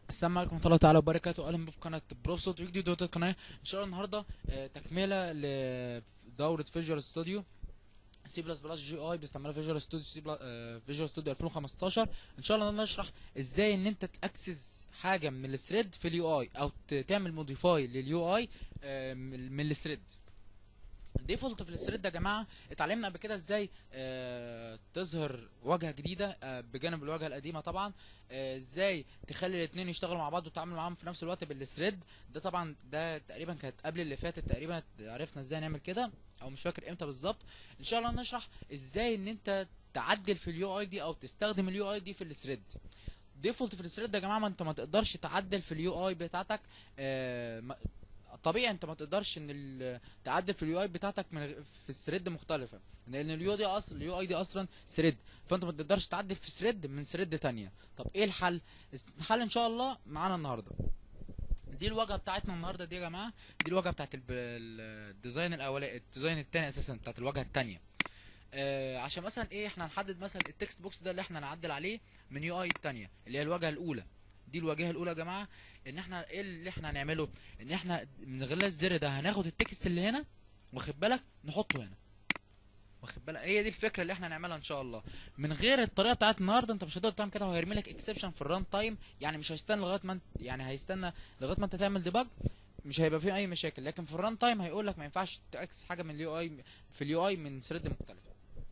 السلام عليكم ورحمه الله تعالى وبركاته اهلا بكم في قناه بروف صوت فيديو دوت القناه ان شاء الله النهارده آه، تكمله لدوره فيجوال ستوديو سي بلس بلس جي اي باستعمال فيجوال ستوديو سي فيجوال ستوديو 2015 ان شاء الله نشرح ازاي ان انت تاكسس حاجه من الثريد في اليو اي او ت- تعمل موديفاي لليو اي من الثريد ديفولت في الثريد يا جماعه اتعلمنا قبل كده ازاي آه تظهر واجهه جديده آه بجانب الواجهه القديمه طبعا آه، ازاي تخلي الاثنين يشتغلوا مع بعض وتتعامل معاهم في نفس الوقت بالثريد ده طبعا ده تقريبا كانت قبل اللي فاتت تقريبا عرفنا ازاي نعمل كده او مش فاكر امتى بالظبط ان شاء الله نشرح ازاي ان انت تعدل في اليو اي دي او تستخدم اليو اي دي في الثريد ديفولت في الثريد يا جماعه ما انت ما تقدرش تعدل في اليو اي بتاعتك آه، ما- طبيعي انت ما تقدرش ان ال- تعدل في اليو اي بتاعتك من غ- في الثريد مختلفه لان اليو دي اصلا اليو اي دي اصلا ثريد فانت ما تقدرش تعدل في ثريد من ثريد تانية طب ايه الحل الحل ان شاء الله معانا النهارده دي الواجهه بتاعتنا النهارده دي يا جماعه دي الواجهه بتاعت الب- ال- الديزاين الاولاني الديزاين التاني اساسا بتاعت الواجهه التانية آه عشان مثلا ايه احنا هنحدد مثلا التكست بوكس ده اللي احنا نعدل عليه من يو اي التانية اللي هي الواجهه الاولى دي الواجهه الاولى يا جماعه ان احنا ايه اللي احنا هنعمله ان احنا من غير الزر ده هناخد التكست اللي هنا واخد بالك نحطه هنا واخد بالك هي دي الفكره اللي احنا هنعملها ان شاء الله من غير الطريقه بتاعت النهارده انت مش هتقدر تعمل كده وهيرمي لك اكسبشن في الران تايم يعني مش هيستنى لغايه ما انت يعني هيستنى لغايه ما انت تعمل ديباج مش هيبقى فيه اي مشاكل لكن في الران تايم هيقول لك ما ينفعش تاكسس حاجه من اليو اي في اليو اي من ثريد مختلفه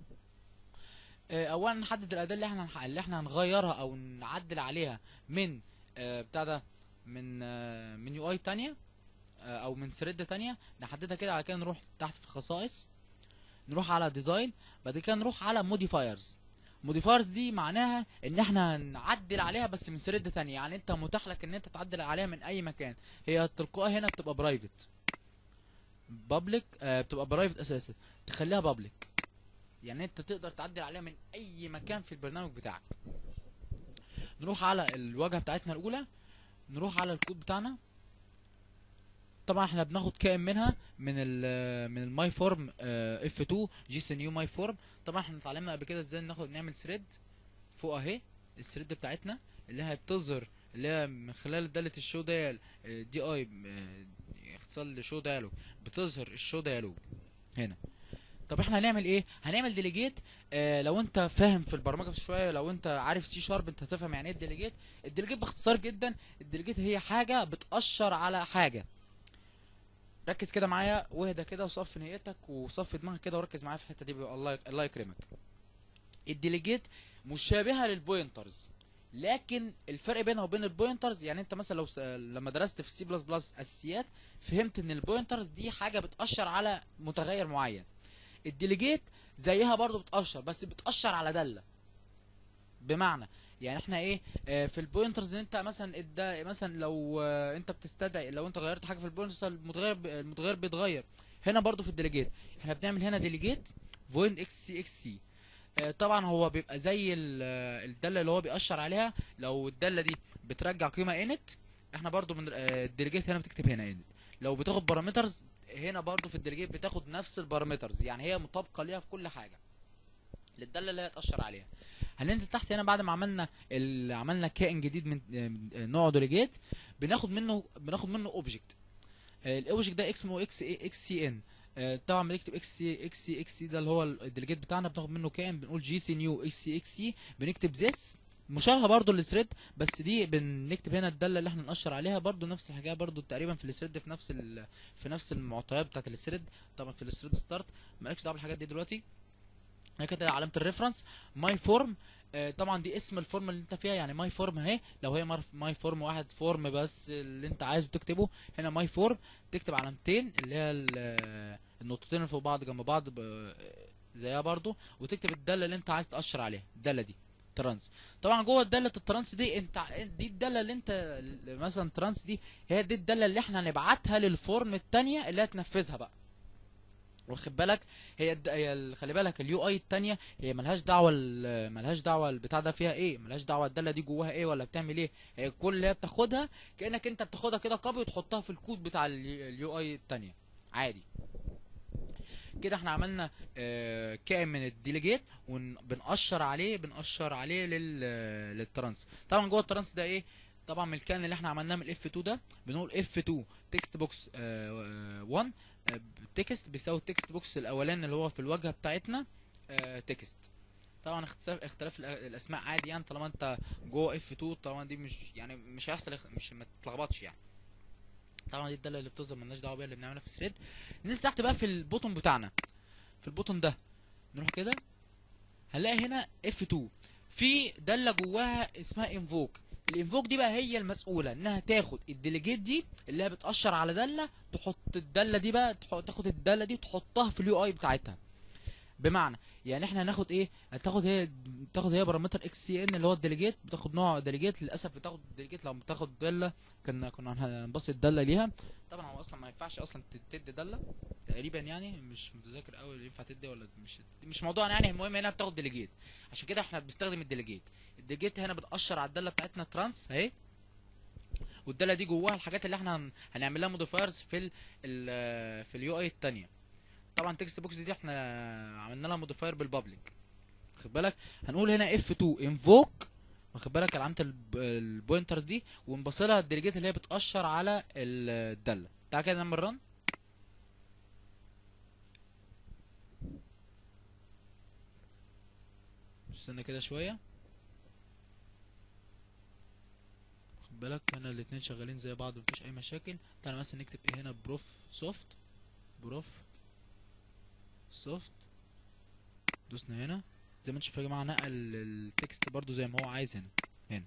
آه، اولا نحدد الاداه اللي احنا هنح- اللي احنا هنغيرها او نعدل عليها من آه، بتاع ده من آه، من يو اي تانية آه، او من ثريد تانية نحددها كده على كده نروح تحت في الخصائص نروح على ديزاين بعد كده نروح على موديفايرز موديفايرز دي معناها ان احنا هنعدل عليها بس من ثريد تانية يعني انت متاح لك ان انت تعدل عليها من اي مكان هي تلقائها هنا بتبقى برايفت بابليك آه بتبقى برايفت اساسا تخليها بابليك يعني انت تقدر تعدل عليها من اي مكان في البرنامج بتاعك نروح على الواجهه بتاعتنا الاولى نروح على الكود بتاعنا طبعا احنا بناخد كائن منها من ال من الماي فورم اف 2 جي سي نيو ماي فورم طبعا احنا اتعلمنا قبل كده ازاي ناخد نعمل ثريد فوق اهي الثريد بتاعتنا اللي هي بتظهر اللي هي من خلال دالة الشو ديال دي اي اختصار لشو ديالوج بتظهر الشو ديالوج هنا طب احنا هنعمل ايه هنعمل ديليجيت آه لو انت فاهم في البرمجه شويه لو انت عارف سي شارب انت هتفهم يعني ايه الديليجيت الديليجيت باختصار جدا الديليجيت هي حاجه بتاشر على حاجه ركز كده معايا واهدى كده وصف نيتك وصف دماغك كده وركز معايا في الحته دي بيبقى الله الله يكرمك الديليجيت مشابهه للبوينترز لكن الفرق بينها وبين البوينترز يعني انت مثلا لو س... لما درست في السي بلس بلس اساسيات فهمت ان البوينترز دي حاجه بتاشر على متغير معين الديليجيت زيها برضو بتاشر بس بتاشر على داله بمعنى يعني احنا ايه آه في البوينترز ان انت مثلا ادى مثلا لو آه انت بتستدعي لو انت غيرت حاجه في البوينترز المتغير ب- المتغير بيتغير هنا برضو في الديليجيت احنا بنعمل هنا ديليجيت فويد اكس سي اكس سي طبعا هو بيبقى زي ال- آه، الداله اللي هو بيأشر عليها لو الداله دي بترجع قيمه انت احنا برضو من آه، الديليجيت هنا بتكتب هنا انت لو بتاخد بارامترز هنا برضو في الديليجيت بتاخد نفس البارامترز يعني هي مطابقه ليها في كل حاجه للداله اللي هي تأشر عليها هننزل تحت هنا بعد ما عملنا ال... عملنا كائن جديد من آه، نوعه ديليجيت بناخد منه بناخد منه اوبجكت الاوبجكت ده اسمه اكس اكس سي ان طبعا بنكتب اكس سي اكس سي اكس سي ده اللي هو الديليجيت بتاعنا بناخد منه كائن بنقول جي سي نيو اكس سي اكس سي بنكتب ذس مشابهه برضو للثريد بس دي بنكتب هنا الداله اللي احنا نقشر عليها برضو نفس الحكايه برضو تقريبا في الثريد في نفس ال... في نفس المعطيات بتاعت الثريد طبعا في الثريد ستارت مالكش دعوه بالحاجات دي دلوقتي هنا كده علامه الريفرنس ماي فورم طبعا دي اسم الفورم اللي انت فيها يعني ماي فورم اهي لو هي ماي فورم واحد فورم بس اللي انت عايزه تكتبه هنا ماي فورم تكتب علامتين اللي هي ال- النقطتين اللي فوق بعض جنب بعض ب- زيها برضو وتكتب الداله اللي انت عايز تاشر عليها الداله دي ترانس طبعا جوه الداله الترانس دي انت دي الداله اللي انت مثلا ترانس دي هي دي الداله اللي احنا هنبعتها للفورم التانية اللي هتنفذها بقى واخد بالك هي الد... هي ال- خلي بالك اليو اي التانية هي ملهاش دعوه ال- ملهاش دعوه البتاع ده فيها ايه ملهاش دعوه الداله دي جواها ايه ولا بتعمل ايه هي كل اللي هي بتاخدها كانك انت بتاخدها كده كوبي وتحطها في الكود بتاع اليو اي التانية عادي كده احنا عملنا آه، كائن من الديليجيت وبنقشر عليه بنقشر عليه لل للترانس طبعا جوه الترانس ده ايه طبعا من الكان اللي احنا عملناه من الاف 2 ده بنقول اف 2 تكست بوكس 1 تكست بيساوي التكست بوكس الاولاني اللي هو في الواجهه بتاعتنا تكست طبعا اختلاف اختلاف الأ- الاسماء عادي يعني طالما انت جوه اف 2 طالما دي مش يعني مش هيحصل اخ- مش ما تتلخبطش يعني طبعا دي الداله اللي بتظهر مالناش دعوه بيها اللي بنعملها في الثريد ننزل تحت بقى في البوتون بتاعنا في البوتون ده نروح كده هنلاقي هنا اف 2 في داله جواها اسمها انفوك الانفوك دي بقى هي المسؤوله انها تاخد الديليجيت دي اللي هي بتاشر على داله تحط الداله دي بقى تح- تاخد الداله دي تحطها في اليو اي بتاعتها بمعنى يعني احنا هناخد ايه هتاخد هي تاخد هي بارامتر اكس سي ان اللي هو الديليجيت بتاخد نوع ديليجيت للاسف بتاخد ديليجيت لو بتاخد داله كنا كنا هنبص الداله ليها طبعا هو اصلا ما ينفعش اصلا تدي داله تقريبا يعني مش متذكر قوي ينفع تدي ولا مش مش موضوعنا يعني المهم هنا بتاخد ديليجيت عشان كده احنا بنستخدم الديليجيت الديليجيت هنا بتاشر على الداله بتاعتنا ترانس اهي والداله دي جواها الحاجات اللي احنا هن- هنعمل لها موديفايرز في ال ال في اليو اي الثانيه طبعا تكست بوكس دي احنا عملنا لها موديفاير بالبابليك واخد بالك هنقول هنا اف 2 انفوك واخد بالك علامه الب- البوينترز دي ونبصلها الديليجيت اللي هي بتاشر على ال- الداله تعال كده نعمل رن استنى كده شويه خد بالك هنا الاتنين شغالين زي بعض مفيش اي مشاكل تعالى مثلا نكتب ايه هنا بروف سوفت بروف سوفت دوسنا هنا زي ما انتم شايفين يا جماعه نقل التكست برضو زي ما هو عايز هنا هنا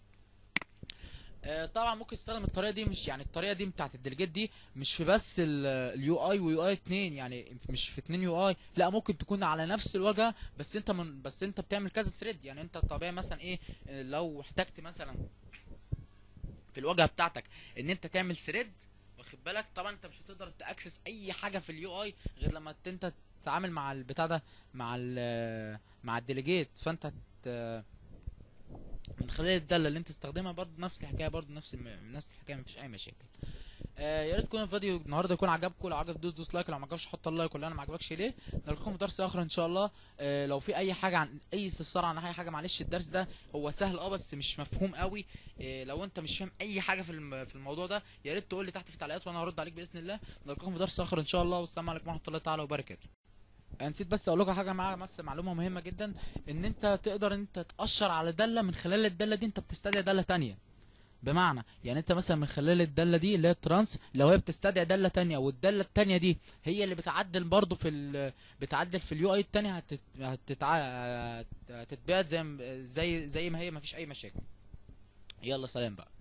آه طبعا ممكن تستخدم الطريقه دي مش يعني الطريقه دي بتاعت الديليجيت دي مش في بس اليو اي ويو اي اتنين يعني مش في اتنين يو اي لا ممكن تكون على نفس الواجهه بس انت من بس انت بتعمل كذا ثريد يعني انت طبيعي مثلا ايه آه، لو احتجت مثلا في الواجهه بتاعتك ان انت تعمل ثريد واخد بالك طبعا انت مش هتقدر تاكسس اي حاجه في اليو اي غير لما ت- انت تتعامل مع البتاع ده مع ال مع الديليجيت فانت ت- من خلال الداله اللي انت تستخدمها برضه نفس الحكايه برضه نفس الم... نفس الحكايه مفيش اي مشاكل آه يا ريت يكون الفيديو النهارده يكون عجبكم لو عجب دوس دوس لايك لو ما عجبش حط اللايك ولا انا ما عجبكش ليه نلقاكم في درس اخر ان شاء الله آه لو في اي حاجه عن اي استفسار عن اي حاجه معلش الدرس ده هو سهل اه بس مش مفهوم قوي إيه لو انت مش فاهم اي حاجه في الم- في الموضوع ده يا ريت تقول لي تحت في التعليقات وانا هرد عليك باذن الله نلقاكم في درس اخر ان شاء الله والسلام عليكم ورحمه الله تعالى وبركاته انا نسيت بس اقول لكم حاجه معاها بس معلومه مهمه جدا ان انت تقدر انت تاشر على داله من خلال الداله دي انت بتستدعي داله تانية بمعنى يعني انت مثلا من خلال الداله دي اللي هي الترانس لو هي بتستدعي داله تانية والداله التانية دي هي اللي بتعدل برضو في ال... بتعدل في اليو اي التانية هتت... هتتع... هتتبعت زي ما- زي زي ما هي مفيش اي مشاكل يلا سلام بقى